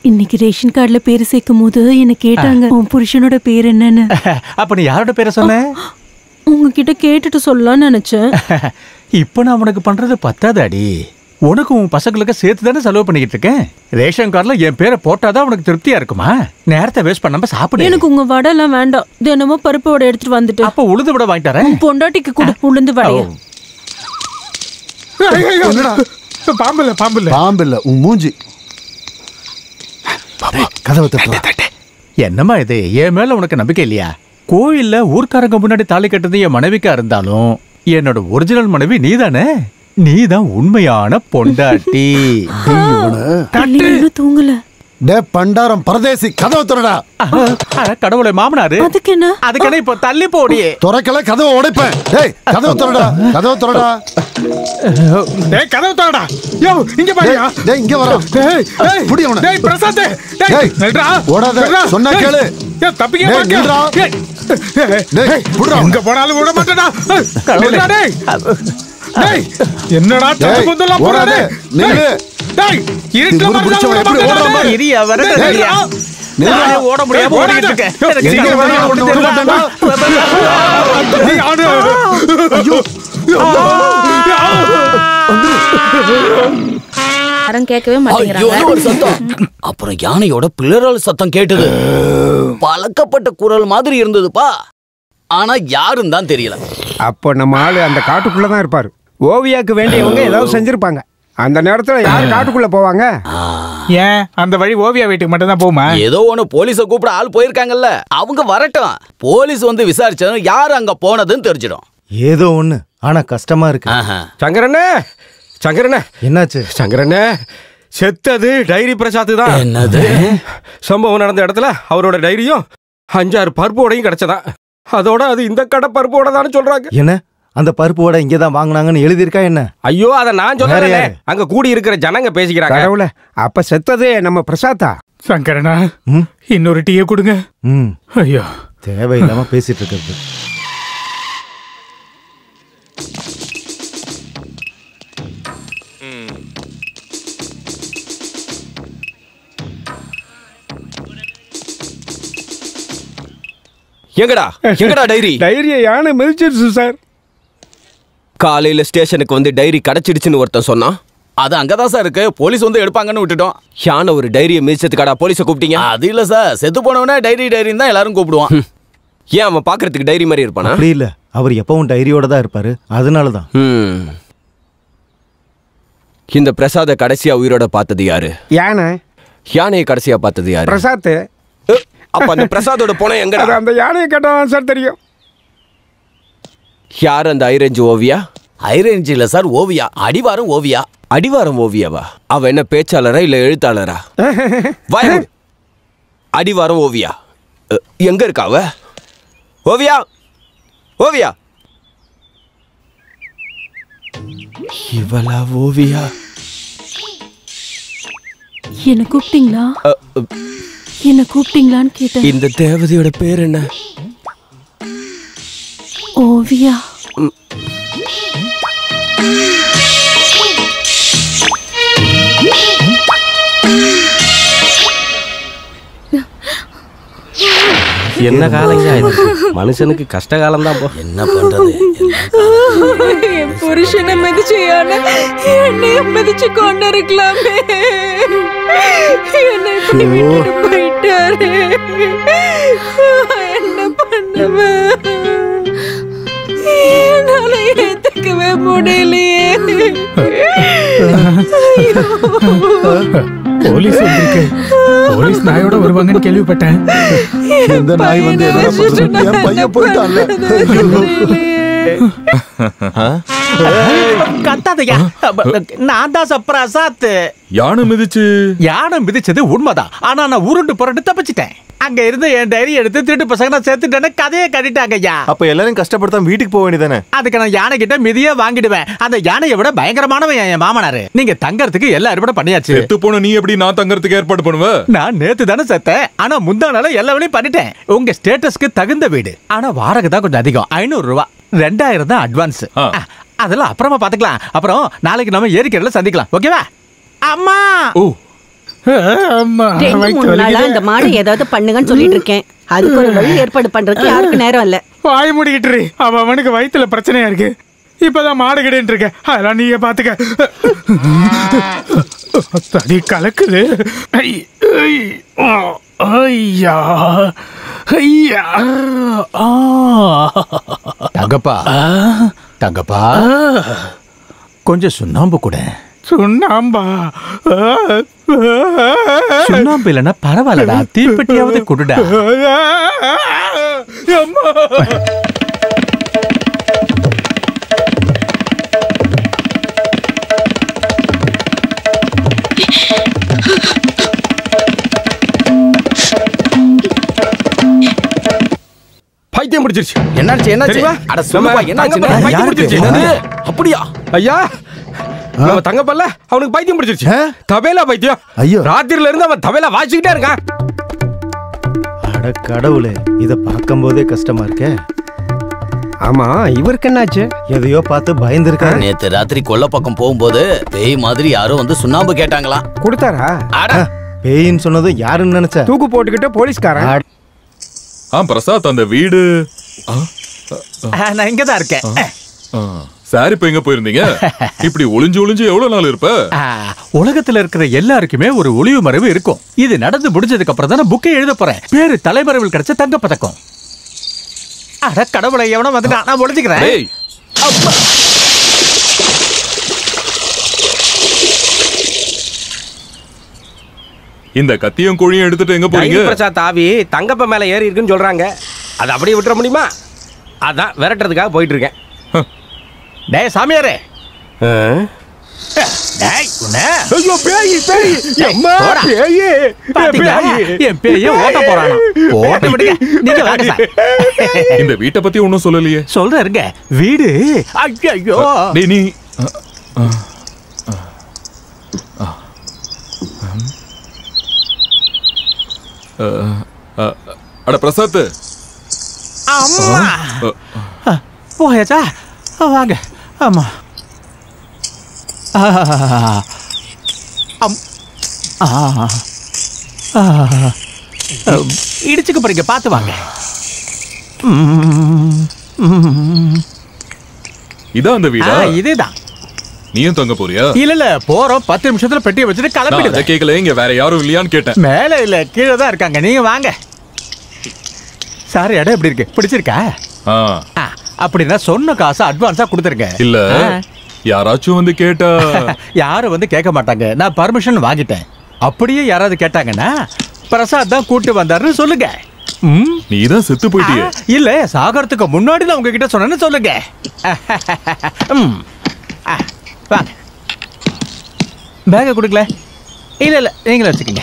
இன்னைக்கு ரேஷன் கார்டுல பேரு சேர்க்கும் போது என்ன கேட்டாங்க உன் புருஷனோட பேர் என்னன்னு அப்ப நீ யாரோட பேரை சொன்ன உங்ககிட்ட கேட்டுட்டு சொல்லலாம்னு நினைச்சேன் இப்போ நான் உனக்கு பண்றது பத்தாது அடி உனக்கு உன் பசங்களுக்கு சேர்த்து தானே செலவு பண்ணிக்கிட்டு இருக்கேன் ரேஷன் கார்டுல என் பேரை போட்டாதான் உனக்கு திருப்தியா இருக்குமா நேரத்தை வேஸ்ட் பண்ணாம சாப்பிடு எனக்கு உங்க வடை எல்லாம் வேண்டாம் தினமும் பருப்பு வடை எடுத்துட்டு வந்துட்டு அப்ப உளுந்து விட வாங்கிட்டு வரேன் உன் பொண்டாட்டிக்கு கூட உளுந்து வடைய பாம்பு இல்ல பாம்பு இல்ல பாம்பு இல்ல உன் மூஞ்சி பாப்பா கதவை தட்டு என்னம்மா இது என் மேல உனக்கு நம்பிக்கை இல்லையா கோயில்ல ஊர்க்காரங்க முன்னாடி தாலி கட்டுறது என் மனைவிக்கா இருந்தாலும் என்னோட ஒரிஜினல் மனைவி நீதானே நீதான் உண்மையான பொண்டாட்டி இன்னும் தூங்கல டே பண்டாரம் பரதேசி கதவை திறடா அட கடவுளை மாமனாரு அதுக்கு என்ன அதுக்கு இப்ப தள்ளி போடியே துறக்கல கதவை உடைப்பேன் டேய் கதவை திறடா கதவை திறடா டேய் கதவு தரடா யோ இங்க பாரியா டேய், டேய், இங்க வரோம். டேய் டேய் புடி அவனை. டேய் பிரசாத் டேய் டேய், நில்றா ஓடாத. நில்றா. சொன்னா டேய், கேளு. ஏய் தப்பிக்க டேய், மாட்டியா நில்றா. டேய் டேய் புடுறா எங்க போனாலும் விட மாட்டேடா நில்றா டேய் டேய் என்னடா டேய், தப்பு குந்தெல்லாம் போறா ஓடாத. டேய் நில்லு. டேய் இருட்டுல குரு பிடிச்சவன் மறந்தாலும் எப்படி விட ஓடுறான் மாட்டேடா பாரு. இரியா வரது டேய், இல்லையா? நில்றா. நானே ஓட முடியாம டேய், ஓடிட்டு இருக்கேன் ஓடாத. எனக்கு சீக்கிரம் கண்ணு வாடா, ஒண்ணு ஒண்ணு விட தெரியல. நீ ஆடு யாரும் கேட்கவே ஐயோன்னு மாட்டேங்கிறாங்க ஒரு சத்தம் அப்புறம் யானையோட பிளறல் சத்தம் கேட்டது பழக்கப்பட்ட குரல் மாதிரி இருந்ததுப்பா ஆனா யாரும் தான் தெரியல அப்போ நம்ம ஆளு அந்த காட்டுக்குள்ள தான் இருப்பாரு ஓவியாக்கு வேண்டியவங்க ஏதாவது செஞ்சிருப்பாங்க அந்த நேரத்துல யார் காட்டுக்குள்ள போவாங்க ஏன் அந்த வழி ஓவியா வீட்டுக்கு மட்டும் தான் போகுமா ஏதோ ஒண்ணு போலீஸ கூப்பிட ஆள் போயிருக்காங்கல்ல அவங்க வரட்டும் போலீஸ் வந்து விசாரிச்சதும் யார் அங்க போனதுன்னு தெரிஞ்சிடும் ஏதோ ஒண்ணு ஆனா கஷ்டமா இருக்கு ஆஹா. சங்கரண்ணே சங்கரண்ணே என்னாச்சு சங்கரண்ணே செத்தது டைரி பிரசாத் தான் என்னது சம்பவம் நடந்த இடத்துல அவரோட டைரியும் அஞ்சாறு பருப்போடையும் கிடைச்சதா அதோட அது இந்த கடை பருப்போட தான் சொல்றாங்க என்ன அந்த பருப்பு வடை இங்கே தான் வாங்கினாங்கன்னு எழுதியிருக்கா என்ன ஐயோ அதை நான் வேற சொல்றேன் யாரு? அங்க கூடி இருக்கிற ஜனங்க பேசிக்கிறாங்க கடவுள அப்ப செத்தது நம்ம பிரசாத்தா சங்கரனா ம் இன்னொரு டீயை கொடுங்க ம் ஐயோ தேவையில்லாம பேசிட்டு இருக்கிறது எங்கடா எங்கடா டைரி டைரியை யானை மிதிச்சிருச்சு சார் காலையில ஸ்டேஷனுக்கு வந்து டைரி கிடைச்சிடுச்சுன்னு ஒருத்தன் சொன்னான் அது அங்கதான் சார் இருக்கு போலீஸ் வந்து எடுப்பாங்கன்னு விட்டுட்டோம் யானை ஒரு டைரியை மிதிச்சதுக்காடா போலீஸை கூப்பிட்டீங்க அது இல்ல சார் செத்து போனவனே டைரி டைரின்னு தான் எல்லாரும் கூப்பிடுவான் ஏன் அவன் பாக்குறதுக்கு டைரி மாதிரி இருப்பானா அப்படி இல்ல அவர் எப்பவும் டைரியோட தான் இருப்பாரு அதனால தான் ம். இந்த பிரசாத கடைசியா உயிரோட பார்த்தது யாரு யானை யானையை கடைசியா பார்த்தது யாரு பிரசாத் அ, அப்ப அந்த பிரசாதோட போன எங்கடா அது அந்த யானையை கேட்டால் சார் தெரியும் யார் அந்த ஐரஞ்சு ஓவியா ஐரேஞ்ச் இல்ல சார் ஓவியா அடிவாரம் ஓவியா அடிவாரம் ஓவியாவா அவ என்ன பேச்சாளரா இல்ல எழுத்தாளரா வாய மூடு. அடிவாரம் ஓவியா அ, எங்க இருக்கா அவ ஓவியா ஓவியா இவளா ஓவியா என்ன கூப்பிட்டீங்களா அ, அ, என்ன கூப்பிட்டீங்களான்னு கேட்டேன் இந்த தேவதையோட பேர் என்ன ஓவியா என்ன காலங்க மனுஷனுக்கு கஷ்ட காலம் தான் போ என்ன பண்றது என் புருஷனை மிதிச்சு யானை என்னையும் மிதிச்சு கொண்டு இருக்கலாமே என்னை இப்படி விட்டுட்டு போயிட்டாரு என்ன பண்ணுவேன் என்னால ஏத்துக்கவே முடியலையே போலீஸ் வந்திருக்கு போலீஸ் நாயோட வருவாங்கன்னு கேள்விப்பட்டேன் இந்த நாய் வந்து என்ன பண்றது என் பையன் போயிட்டான்ல கத்தாதையா நான் தான் சார் பிரசாத் யானை மிதிச்சு யானை மிதிச்சது உண்மைதான் ஆனா நான் உருண்டு புரண்டு தப்பிச்சிட்டேன் அங்க இருந்து என் டைரி எடுத்து திருட்டு பசங்க நான் சேர்த்துட்டேன்னு கதையை கட்டிட்டாங்க ஐயா அப்ப எல்லாரும் கஷ்டப்படுத்தாம வீட்டுக்கு போக வேண்டியதானே அதுக்கு நான் யானை கிட்ட மிதியே வாங்கிடுவேன் அந்த யானையை விட பயங்கரமானவன் என் மாமனாரு நீங்க தங்கறதுக்கு எல்லா ஏற்பாடும் பண்ணியாச்சு செத்து போன நீ எப்படி நான் தங்கறதுக்கு ஏற்பாடு பண்ணுவ நான் நேத்து தானே செத்தேன் ஆனா முந்தா நாள எல்லா வேலையும் பண்ணிட்டேன் உங்க ஸ்டேட்டஸ்க்கு தகுந்த வீடு ஆனா வாடகை தான் கொஞ்சம் அதிகம் ஐநூறு ரூபா ரெண்டாயிரம் தான் அட்வான்ஸ் ஆ. அதெல்லாம் அப்புறமா பாத்துக்கலாம் அப்புறம் நாளைக்கு நம்ம ஏரிக்கரையில சந்திக்கலாம் ஓகேவா அம்மா ஓ அம்மா ரெண்டு வயித்து மூணு நாளா வலிக்குது. இந்த மாடை ஏதாவது பண்ணுங்கன்னு சொல்லிட்டு இருக்கேன் அதுக்கு ஒரு வழி ஏற்பாடு பண்றதுக்கு யாருக்கு நேரம் இல்ல வாய் மூடிக்கிட்டு இரு. அவன் அவனுக்கு வயித்துல பிரச்சனையா இருக்கு இப்பதான் மாடு கிடைன்னு இருக்க அதெல்லாம் நீயே பாத்துக்க தடி கலக்குது ஐ, ஐ, ஆ, ஐயா ஐயா ஆ. தங்கப்பா தங்கப்பா கொஞ்சம் சுண்ணாம்பு கூட சுண்ணாம்பா ஆ, ஆ. சுண்ணாம்பு இல்லைன்னா பரவாயில்லடா தீப்பெட்டியாவது கொடுடா அம்மா பைத்தியம் பிடிச்சிருச்சு என்னாச்சு என்னாச்சு தெரியுமா? அட சொல்லுப்பா நம்ம என்னாச்சு தங்கப்பா பைத்தியம் யாருக்கு பிடிச்சிருச்சு தெரியும்? என்னது? அப்படியா ஐயா நம்ம தங்கப்பல்ல அவனுக்கு பைத்தியம் பிடிச்சிருச்சு ஆ? தபேலா பைத்தியம் ஐயோ. ராத்திரில இருந்து அவன் தபேலா வாசிக்கிட்டே இருக்கான் அட கடவுளே இத பார்க்கும்போதே கஷ்டமா இருக்கே ஆமா இவருக்கு என்னாச்சு எதையோ பார்த்து பயந்துருக்காரு நேத்து ராத்திரி கொல்ல பக்கம் போகும்போது பேய் மாதிரி யாரோ வந்து சுண்ணாம்பு கேட்டாங்களாம் கொடுத்தாரா அட பேயின்னு சொன்னதும் யாருன்னு நினைச்ச தூக்கு போட்டுக்கிட்டு போலீஸ்காரன் ஆ பிரசாத் அந்த வீடு ஆ, ஆ, நான் இங்கதான் இருக்கேன் ஆ. சார் இப்ப எங்க போயிருந்தீங்க இப்படி ஒளிஞ்சு ஒளிஞ்சு எவ்வளவு நாள் இருப்ப ஆ, உலகத்துல இருக்கிற எல்லாருக்குமே ஒரு ஒளிவு மறைவு இருக்கும் இது நடந்து முடிஞ்சதுக்கு அப்புறம் தான் புக்கை எழுத போறேன் பேரு தலைமறைவில் கிடைச்ச தங்க பதக்கம் அட கடவுளை எவனோ வந்து நான் ஒளிஞ்சுக்கிறேன் டேய் இந்த கத்தியும் கோழியும் எடுத்துட்டு எங்க போறீங்க தயிர் பிரசாத் ஆவி தங்கப்ப மேல ஏறி இருக்குன்னு சொல்றாங்க அதை அப்படியே விட்டுற முடியுமா அதான் விரட்டுறதுக்காக போயிட்டு இருக்கேன் டேய் சாமியாரே டேய் உன்னை ஐயோ பேய் பேய் அம்மா போடா. பேய் பாத்தீங்களா? என் பேய ஓட்ட போறானா ஓட்ட விடுங்க நீங்க வாங்க சார் இந்த வீட்டை பத்தி ஒன்னும் சொல்லலையே சொல்றேன் இருங்க வீடு ஐயோ டேய் நீ ஆ, ஆ, ஆ. ஆ, ஆ, அட பிரசாத் அம்மா ஆ, போயாச்சா வாங்க ஆமா ஆ, அம். ஆ, ஆ, அம், இடிச்சுக்க போறீங்க பார்த்து வாங்க ம், ம். இதான் அந்த ஆ, வீடா இதேதான் நீயும் தங்க போறியா இல்ல இல்ல போறோம் பத்து நிமிஷத்துல பெட்டியை வச்சுட்டு நான் அதை கிளம்பிடுவேன் கேட்கல இங்க வேற யாரும் இல்லையான்னு கேட்டேன் மேல இல்ல கீழே தான் இருக்காங்க நீங்க வாங்க சார் இடம் எப்படி இருக்கு பிடிச்சிருக்கா ஆ, ஆ, அப்படின்னா சொன்ன காசை அட்வான்ஸா கொடுத்துருங்க இல்ல ஆ. யாராச்சும் வந்து கேட்டா யாரும் வந்து கேட்க மாட்டாங்க நான் பர்மிஷன் வாங்கிட்டேன் அப்படியே யாராவது கேட்டாங்கன்னா பிரசாத் தான் கூட்டு வந்தாருன்னு சொல்லுங்க ம்? நீதான் செத்து போயிட்டியே ஆ, இல்ல சாகறதுக்கு முன்னாடி நான் உங்ககிட்ட சொன்னேன்னு சொல்லுங்க ம். ஆ, வாங்க பேக்கை கொடுக்கல இல்ல இல்ல நீங்களே வச்சுக்கோங்க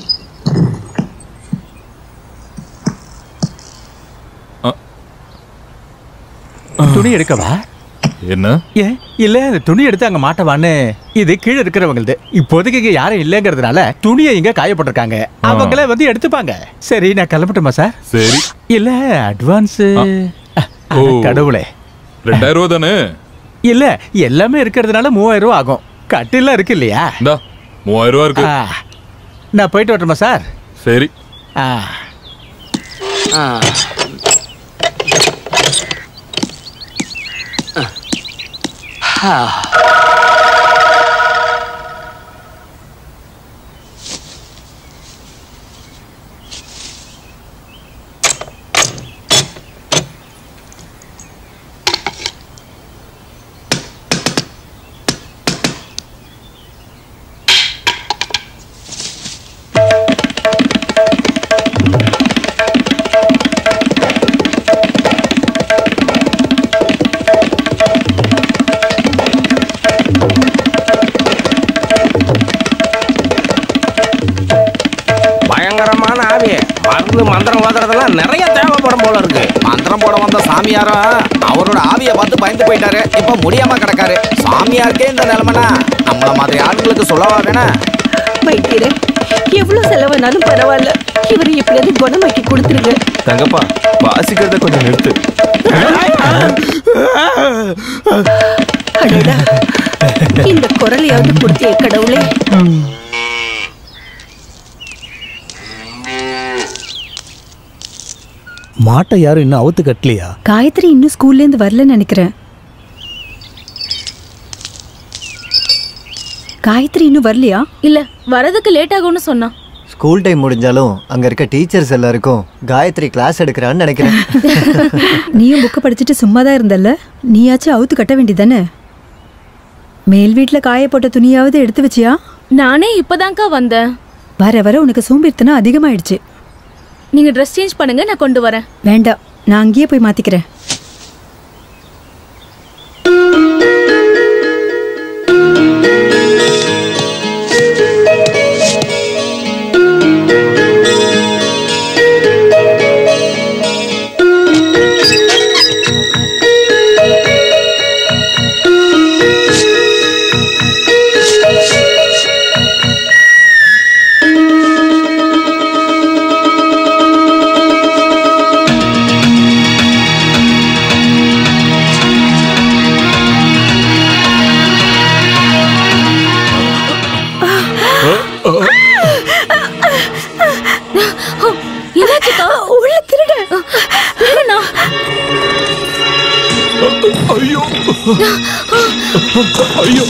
ஆ. துணி எடுக்கவா என்ன ஏன் இல்ல இந்த துணி எடுத்து அங்க மாட்டவான்னு இது கீழே இருக்கிறவங்களது இப்போதைக்கு இங்க யாரும் இல்லைங்கிறதுனால துணியை இங்க காயப்பட்டிருக்காங்க அவங்களே வந்து எடுத்துப்பாங்க சரி நான் கிளம்பட்டுமா சார் சரி இல்ல அட்வான்ஸ் ஓ. கடவுளே ரெண்டாயிரம் ரூபா தானே இல்ல எல்லாமே இருக்கிறதுனால மூவாயிரம் ரூபாய் ஆகும் கட்டிலாம் இருக்கு இல்லையா இந்தா மூவாயிரம் ரூபா இருக்கு ஆ. நான் போயிட்டு வரட்டுமா சார் சரி ஆ பயங்கரமான ஆவி மருந்து மந்திரம் ஓதுறதெல்லாம் நிறைய தேவைப்படும் போல இருக்கு மந்திரம் போட வந்த சாமியாரும் அவரோட ஆவியை பார்த்து பயந்து போயிட்டாரு இப்ப முடியாம கிடக்காரு சாமியாருக்கே இந்த நிலைமைனா நம்மள மாதிரி ஆளுங்களுக்கு சொல்லவா வேணா வைத்தியரே எவ்வளவு செலவானாலும் பரவாயில்ல இவரை எப்படியாவது குணமாக்கி கொடுத்துருங்க தங்கப்பா வாசிக்கிறத கொஞ்சம் நிறுத்து அடடா இந்த குரலையாவது கொடுத்திய கடவுளே மாட்டை யாரும் இன்னும் அவுத்து கட்டலையா காயத்ரி இன்னும் ஸ்கூல்ல இருந்து வரலன்னு நினைக்கிறேன் காயத்ரி இன்னும் வரலையா இல்ல வரதுக்கு லேட் ஆகும்னு சொன்னான் ஸ்கூல் டைம் முடிஞ்சாலும் அங்க இருக்க டீச்சர்ஸ் எல்லாருக்கும் காயத்ரி கிளாஸ் எடுக்கிறான்னு நினைக்கிறேன் நீயும் புக்கு படிச்சுட்டு சும்மா தான் இருந்தல்ல நீயாச்சும் அவுத்து கட்ட வேண்டியதானே மேல் வீட்டில் காய போட்ட துணியாவது எடுத்து வச்சியா நானே இப்பதான்க்கா வந்தேன் வர வர உனக்கு சோம்பேறித்தனம் அதிகமாயிடுச்சு நீங்க ட்ரெஸ் சேஞ்ச் பண்ணுங்க நான் கொண்டு வரேன் வேண்டாம் நான் அங்கேயே போய் மாத்திக்கிறேன் என்னாச்சுக்கா உள்ள திருட திருடனா ஐயோ ஐயோ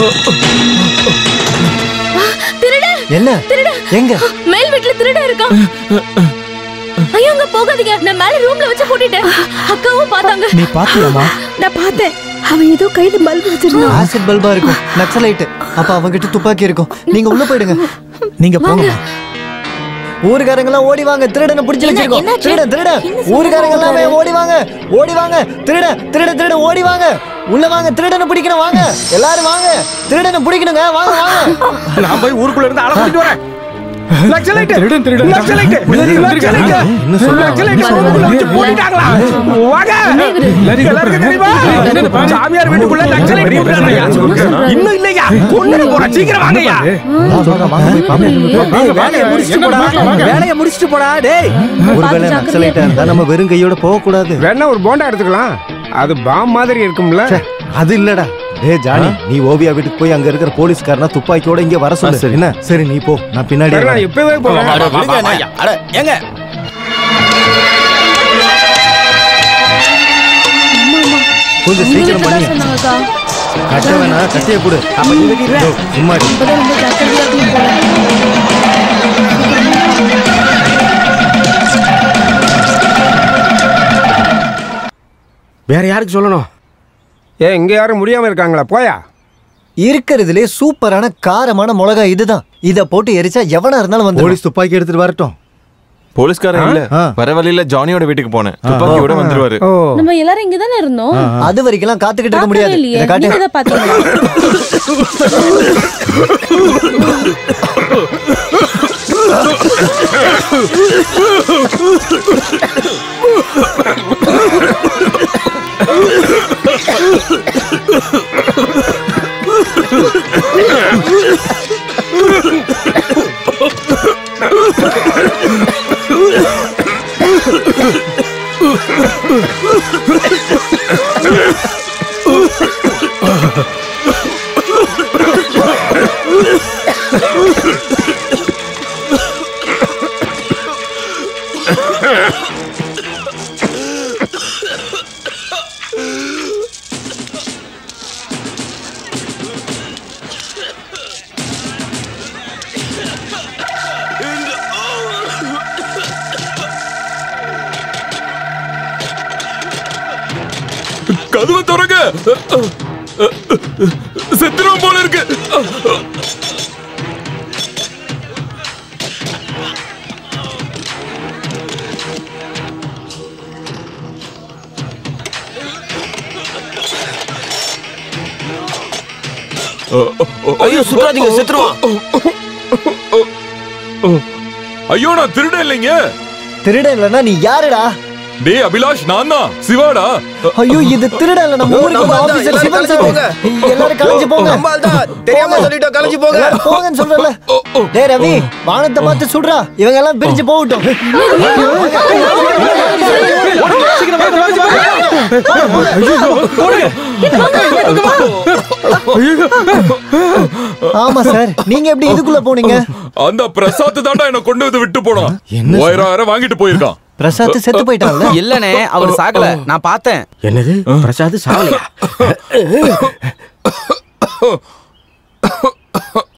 திருட என்ன திருட எங்க மேல் வீட்ல திருட இருக்கான் ஐயோ அங்க போகாதீங்க நான் மேல ரூம்ல வச்சு பூட்டிட்டேன் அக்காவும் பார்த்தாங்க நீ பாத்தியாமா நான் பார்த்தேன் அவன் ஏதோ கையில பல்பு வச்சிருந்தான் ஆசிட் பல்பா இருக்கும் நக்சலைட் அப்ப அவங்கிட்ட துப்பாக்கி இருக்கும் நீங்க உள்ள போயிடுங்க நீங்க போங்க ஊருக்காரங்க எல்லாம் ஓடி வாங்க திருடனை பிடிச்சு என்ன- வச்சிருக்கோம் என்னாச்சு? திருட திருட என்ன சத்தம் ஊருக்காரங்க எல்லாமே போடுறாரு? ஓடி வாங்க ஓடி வாங்க திருட திருட திருட ஓடி வாங்க உள்ள வாங்க திருடனை பிடிக்கணும் வாங்க எல்லாரும் வாங்க திருடனை பிடிக்கணுங்க வாங்க வாங்க நான் போய் ஊருக்குள்ள இருந்து ஆளை கூட்டிட்டு வரேன் நக்சலைட் திருடன், திருடன். நக்சலைட் உள்ள இருந்து நக்சலைட் என்ன சொல்றாங்க? நக்சலைட் ஊருக்குள்ள வச்சு பூட்டிட்டாங்களா வாங்க எல்லாருக்கும் தெரியுமா சாமியார் வீட்டுக்குள்ள நக்சலைட் பூட்டிட்டாங்க இன்னும் இல்லையா கொண்டு போற சீக்கிரம் வாங்கய்யா வேலையை முடிச்சுட்டு போடா வேலையை முடிச்சுட்டு போடா டேய் ஒருவேளை நக்சலைட்டா இருந்தா நம்ம வெறும் கையோட போக கூடாது வேணா ஒரு போண்டா எடுத்துக்கலாம் அது பாம் மாதிரி இருக்கும்ல அது இல்லடா டேய் ஜானி நீ ஓவியா வீட்டுக்கு போய் அங்க இருக்கிற போலீஸ்காரனா துப்பாக்கியோட இங்க வர சொல்லு என்ன சரி நீ போ நான் பின்னாடி சரி, நான் வரேன். இப்பவே போறேன் அட, விடுங்க அண்ணே. அட, ஏங்க கொஞ்சம் சீக்கிரம் பண்ணி சொன்னாங்கக்கா கட்ட வேணா கட்டிய கொடு அப்ப நீ வெட்டிடுற சும்மா இரு. இப்பதான் ரொம்ப ஜாக்கிரதையா இருக்கணும் போல வேற யாருக்கு சொல்லணும் ஏ இங்க யாரும் முடியாம இருக்காங்களா போயா இருக்கிறதுலே சூப்பரான காரமான மிளகாய் இதுதான் இத போட்டு எரிச்சா எவனா இருந்தாலும் வந்து போலீஸ் துப்பாக்கி எடுத்துட்டு வரட்டும் போலீஸ்காரன் இல்ல ஆ. வர வழியில ஜானியோட வீட்டுக்கு போனேன் துப்பாக்கியோட வந்துருவாரு நம்ம எல்லாரும் இங்க தானே இருந்தோம் அது வரைக்கும் காத்துக்கிட்டு இருக்க பார்க்கவே முடியாது இல்லையே இதை காட்டு நீங்க தான் பாத்தீங்களா கதவை திறங்க செத்துருவோம் போல இருக்கு ஐயோ சுற்றாதீங்க செத்துருவான் ஐயோ நான் திருட இல்லைங்க திருட இல்லனா நீ யாருடா டேய் அபிலாஷ் நான் தான் சிவாடா ஐயோ இது திருட இல்ல நம்ம ஊருக்கு நம்ம ஆள் தான், ஆபீசர் எல்லாரும் சிவன் கலைஞ்சு போங்க. சார் எல்லாரும் கலைஞ்சு போங்க நம்ம ஆள் தான். தெரியாம போங்க. சொல்லிட்டோம், கலைஞ்சு போங்க. எல்லாரும் போங்கன்னு சொல்றல டேய் ரவி வானத்தை பார்த்து சுடுறா இவங்க எல்லாம் பிரிஞ்சு போகட்டும் ஆமா சார் நீங்க எப்படி இதுக்குள்ள போனீங்க அந்த பிரசாத் தாண்டா என்ன கொண்டு வந்து விட்டு போனான் என்ன ஓயிரம் வாங்கிட்டு போயிருக்கான் பிரசாத் செத்து போயிட்டான்ல இல்லனே அவர் சாகல நான் பார்த்தேன் என்னது பிரசாத் சாவலையா